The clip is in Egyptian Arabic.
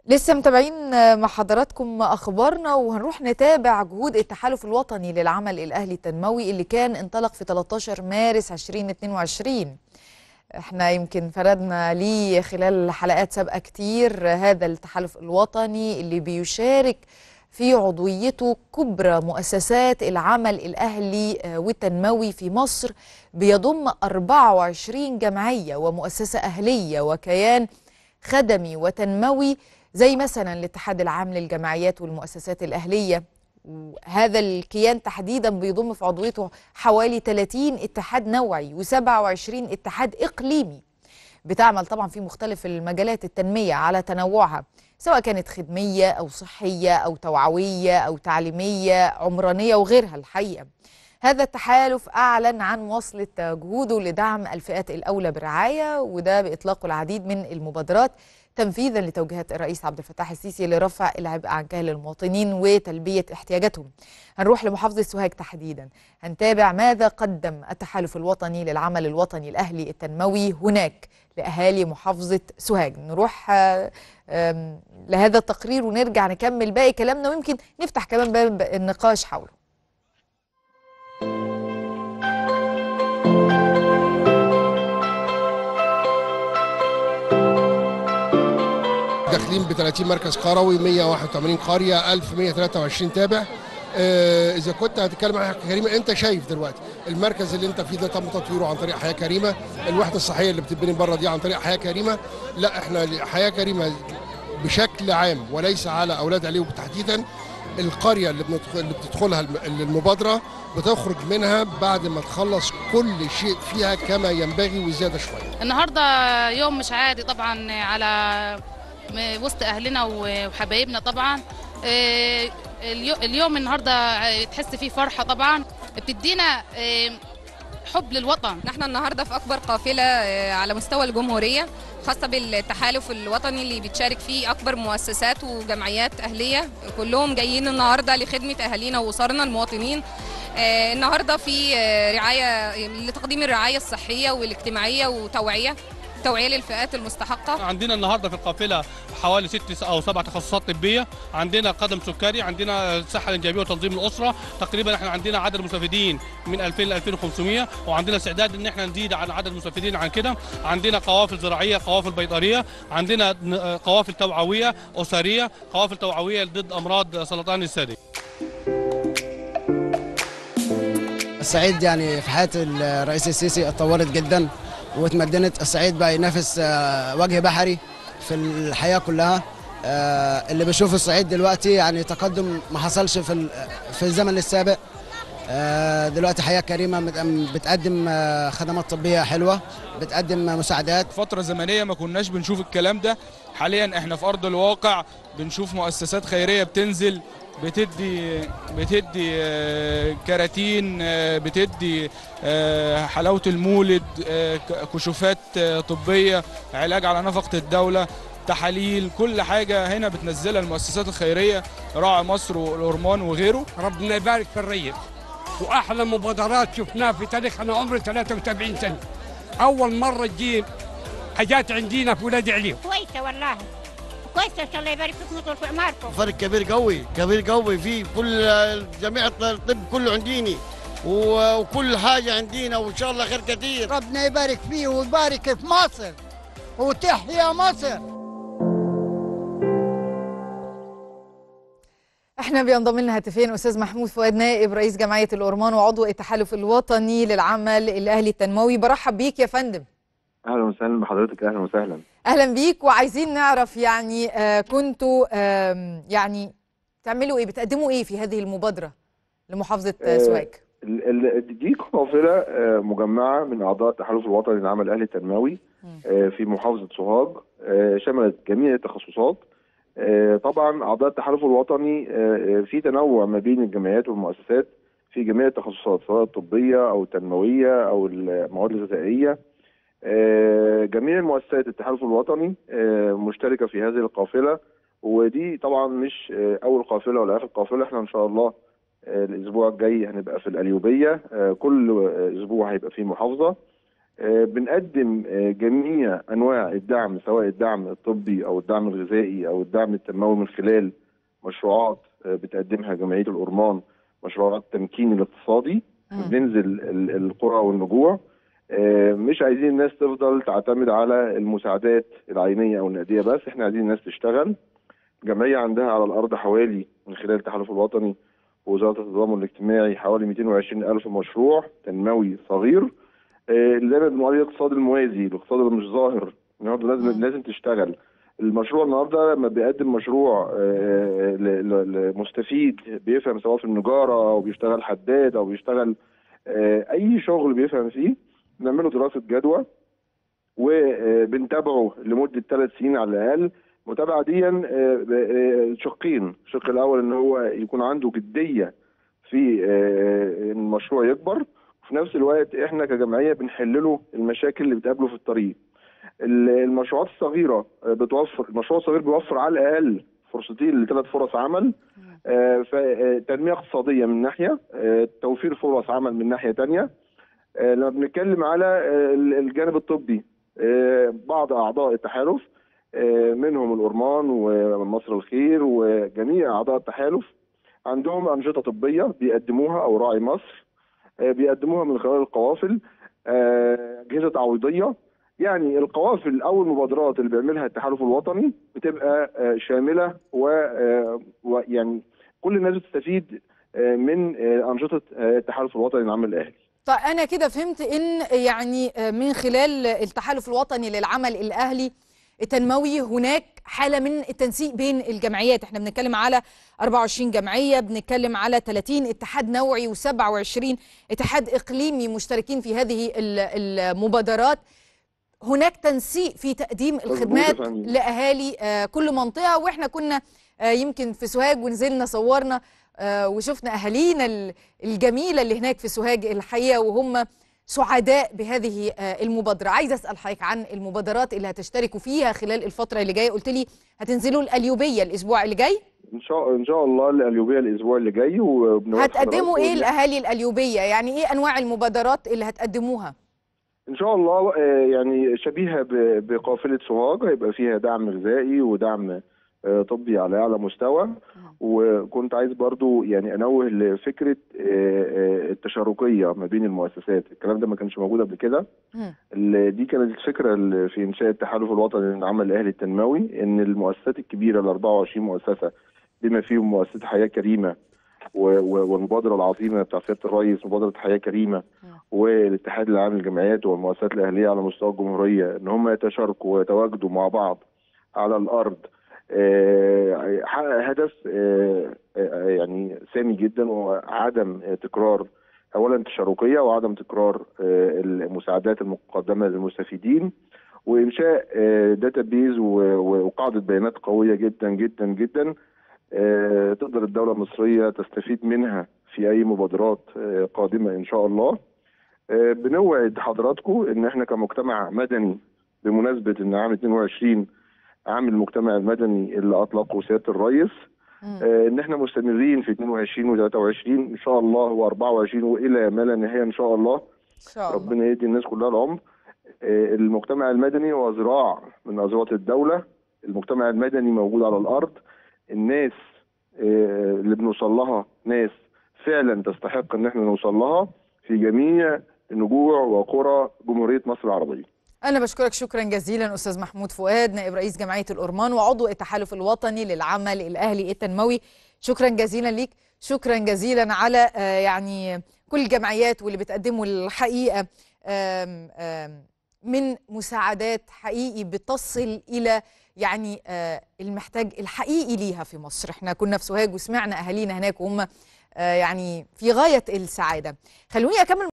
لسه متابعين مع حضراتكم اخبارنا وهنروح نتابع جهود التحالف الوطني للعمل الاهلي التنموي اللي كان انطلق في 13 مارس 2022 احنا يمكن فردنا ليه خلال حلقات سابقه كتير هذا التحالف الوطني اللي بيشارك في عضويته كبرى مؤسسات العمل الاهلي والتنموي في مصر بيضم 24 جمعيه ومؤسسه اهليه وكيان خدمي وتنموي زي مثلا الاتحاد العام للجمعيات والمؤسسات الأهلية وهذا الكيان تحديدا بيضم في عضويته حوالي 30 اتحاد نوعي و27 اتحاد إقليمي بتعمل طبعا في مختلف المجالات التنمية على تنوعها سواء كانت خدمية أو صحية أو توعوية أو تعليمية عمرانية وغيرها الحقيقة هذا التحالف أعلن عن مواصلة جهوده لدعم الفئات الأولى بالرعاية وده بإطلاق العديد من المبادرات تنفيذا لتوجيهات الرئيس عبد الفتاح السيسي لرفع العبء عن كاهل المواطنين وتلبية احتياجاتهم هنروح لمحافظة سوهاج تحديدا هنتابع ماذا قدم التحالف الوطني للعمل الوطني الأهلي التنموي هناك لأهالي محافظة سوهاج نروح لهذا التقرير ونرجع نكمل باقي كلامنا ويمكن نفتح كمان باب النقاش حوله داخلين ب 30 مركز قروي 181 قريه 1123 تابع آه اذا كنت هتتكلم عن حياه كريمه انت شايف دلوقتي المركز اللي انت فيه ده تم تطويره عن طريق حياه كريمه الوحده الصحيه اللي بتتبني بره دي عن طريق حياه كريمه لا احنا حياه كريمه بشكل عام وليس على اولاد عليهم تحديدا القريه اللي, بندخل اللي بتدخلها المبادره بتخرج منها بعد ما تخلص كل شيء فيها كما ينبغي وزياده شويه. النهارده يوم مش عادي طبعا على وسط اهلنا وحبايبنا طبعا اليوم النهارده تحس فيه فرحه طبعا بتدينا حب للوطن نحن النهارده في اكبر قافله على مستوى الجمهوريه خاصه بالتحالف الوطني اللي بتشارك فيه اكبر مؤسسات وجمعيات اهليه كلهم جايين النهارده لخدمه اهالينا واسرنا المواطنين النهارده في رعايه لتقديم الرعايه الصحيه والاجتماعيه وتوعيه توعيه للفئات المستحقه عندنا النهارده في القافله حوالي ست او سبع تخصصات طبيه عندنا قدم سكري عندنا الصحه الانجابيه وتنظيم الاسره تقريبا احنا عندنا عدد المستفيدين من 2000 ل 2500 وعندنا استعداد ان احنا نزيد عن عدد المستفيدين عن كده عندنا قوافل زراعيه قوافل بيطريه عندنا قوافل توعويه اسريه قوافل توعويه ضد امراض سرطان الثدي الصعيد يعني في حياه الرئيس السيسي اتطورت جدا وتمدنت الصعيد بقى ينافس وجه بحري في الحياه كلها اللي بيشوف الصعيد دلوقتي يعني تقدم ما حصلش في في الزمن السابق دلوقتي حياه كريمه بتقدم خدمات طبيه حلوه بتقدم مساعدات فتره زمنيه ما كناش بنشوف الكلام ده حاليا احنا في ارض الواقع بنشوف مؤسسات خيريه بتنزل بتدي بتدي كراتين بتدي حلاوه المولد كشوفات طبيه علاج على نفقه الدوله تحاليل كل حاجه هنا بتنزلها المؤسسات الخيريه راعي مصر والأورمان وغيره ربنا يبارك في الريف واحلى مبادرات شفناها في تاريخ انا عمري 73 سنه اول مره تجي حاجات عندنا في ولاد عليم كويسه والله كويسه ان شاء الله يبارك فيكم ويطول في اعماركم فرق كبير قوي كبير قوي في كل جميع الطب كله عنديني وكل حاجه عندنا وان شاء الله خير كثير ربنا يبارك فيه ويبارك في مصر وتحيا مصر احنا بينضم لنا هاتفيا استاذ محمود فؤاد نائب رئيس جمعيه الأورمان وعضو التحالف الوطني للعمل الاهلي التنموي برحب بيك يا فندم اهلا وسهلا بحضرتك اهلا وسهلا اهلا بيك وعايزين نعرف يعني آه كنتوا آه يعني تعملوا ايه بتقدموا ايه في هذه المبادره لمحافظه آه سوهاج دي قافله مجمعه من اعضاء التحالف الوطني للعمل الاهلي التنموي في محافظه سوهاج شملت جميع التخصصات طبعا اعضاء التحالف الوطني في تنوع ما بين الجمعيات والمؤسسات في جميع التخصصات سواء الطبيه او التنمويه او المواد الغذائيه جميع المؤسسات التحالف الوطني مشتركه في هذه القافله ودي طبعا مش اول قافله ولا اخر قافله احنا ان شاء الله الاسبوع الجاي هنبقى في القليوبيه كل اسبوع هيبقى في محافظه آه، بنقدم آه، جميع انواع الدعم سواء الدعم الطبي او الدعم الغذائي او الدعم التنموي من خلال مشروعات آه، بتقدمها جمعيه الأورمان مشروعات التمكين الاقتصادي بننزل ال- القرى والنجوع آه، مش عايزين الناس تفضل تعتمد على المساعدات العينيه او النقديه بس احنا عايزين الناس تشتغل الجمعيه عندها على الارض حوالي من خلال التحالف الوطني ووزاره التضامن الاجتماعي حوالي 220 الف مشروع تنموي صغير آه، اللي دايما بنقول عليه الاقتصاد الموازي الاقتصاد اللي مش ظاهر النهارده لازم لازم تشتغل المشروع النهارده لما بيقدم مشروع آه، ل- ل- لمستفيد بيفهم سواء في النجاره او بيشتغل حداد او بيشتغل آه، اي شغل بيفهم فيه بنعمله دراسه جدوى وبنتابعه لمده ثلاث سنين على الاقل المتابعه دي آه، آه، شقين الشق الاول ان هو يكون عنده جديه في آه، ان المشروع يكبر وفي نفس الوقت احنا كجمعيه بنحل له المشاكل اللي بتقابله في الطريق ال- المشروعات الصغيره آه، بتوفر المشروع الصغير بيوفر على الاقل فرصتين لثلاث فرص عمل آه، ف- آه، تنميه اقتصاديه من ناحيه آه، توفير فرص عمل من ناحيه تانية آه، لما بنتكلم على آه، ال- الجانب الطبي آه، بعض اعضاء التحالف آه، منهم الأورمان ومصر الخير وجميع اعضاء التحالف عندهم انشطه طبيه بيقدموها او راعي مصر آه، بيقدموها من خلال القوافل آه، اجهزه تعويضيه يعني القوافل او المبادرات اللي بيعملها التحالف الوطني بتبقى آه، شامله و- آه، ويعني كل الناس بتستفيد آه، من آه، انشطه آه، التحالف الوطني للعمل الاهلي طيب أنا كده فهمت إن يعني من خلال التحالف الوطني للعمل الأهلي التنموي هناك حالة من التنسيق بين الجمعيات احنا بنتكلم على 24 جمعية بنتكلم على 30 اتحاد نوعي و27 اتحاد إقليمي مشتركين في هذه ال- المبادرات هناك تنسيق في تقديم مظبوط يا الخدمات فندم. لأهالي آه، كل منطقة واحنا كنا آه، يمكن في سوهاج ونزلنا صورنا آه، وشفنا أهالينا ال- الجميلة اللي هناك في سوهاج الحقيقة وهم سعداء بهذه آه، المبادرة عايزة أسأل حضرتك عن المبادرات اللي هتشتركوا فيها خلال الفترة اللي جاية قلت لي هتنزلوا القليوبية الأسبوع اللي جاي ان شاء ان شاء الله القليوبيه الاسبوع اللي جاي وبنوعد هتقدموا حضراتكم إيه إن- الأهالي القليوبية يعني إيه أنواع المبادرات اللي هتقدموها ان شاء الله آه، يعني شبيهه ب- بقافله سوهاج هيبقى فيها دعم غذائي ودعم آه، طبي على اعلى مستوى وكنت عايز برضو يعني انوه لفكره آه، آه، التشاركيه ما بين المؤسسات الكلام ده ما كانش موجود قبل كده ال- دي كانت الفكره اللي في انشاء التحالف الوطني للعمل الاهلي التنموي ان المؤسسات الكبيره ال 24 مؤسسه بما فيهم مؤسسه حياه كريمه و- و- والمبادره العظيمه بتاع سياده الرئيس مبادره حياه كريمه والاتحاد العام للجمعيات والمؤسسات الاهليه على مستوى الجمهوريه ان هم يتشاركوا ويتواجدوا مع بعض على الارض آه، حقق هدف آه، آه، يعني سامي جدا وعدم تكرار اولا التشاركيه وعدم تكرار آه، المساعدات المقدمه للمستفيدين وانشاء داتابيز وقاعده بيانات قويه جدا جدا جدا آه، تقدر الدوله المصريه تستفيد منها في اي مبادرات آه، قادمه ان شاء الله آه، بنوعد حضراتكم ان احنا كمجتمع مدني بمناسبه ان عام 22 عام المجتمع المدني اللي اطلقه سياده الرئيس آه، ان احنا مستمرين في 22 و23 ان شاء الله و24 والى ما لا نهايه ان شاء الله شاء الله ربنا يدي الناس كلها العمر آه، المجتمع المدني هو ذراع من اذرعه الدوله المجتمع المدني موجود على الارض الناس آه، اللي بنوصل لها ناس فعلا تستحق ان احنا نوصل لها في جميع نجوع وقرى جمهوريه مصر العربيه أنا بشكرك شكرا جزيلا أستاذ محمود فؤاد نائب رئيس جمعية الأورمان وعضو التحالف الوطني للعمل الأهلي التنموي شكرا جزيلا ليك شكرا جزيلا على آه، يعني كل الجمعيات واللي بتقدموا الحقيقة آم، آم، من مساعدات حقيقي بتصل إلى يعني آه، المحتاج الحقيقي ليها في مصر احنا كنا في سوهاج وسمعنا أهالينا هناك وهم آه، يعني في غاية السعادة خلوني أكمل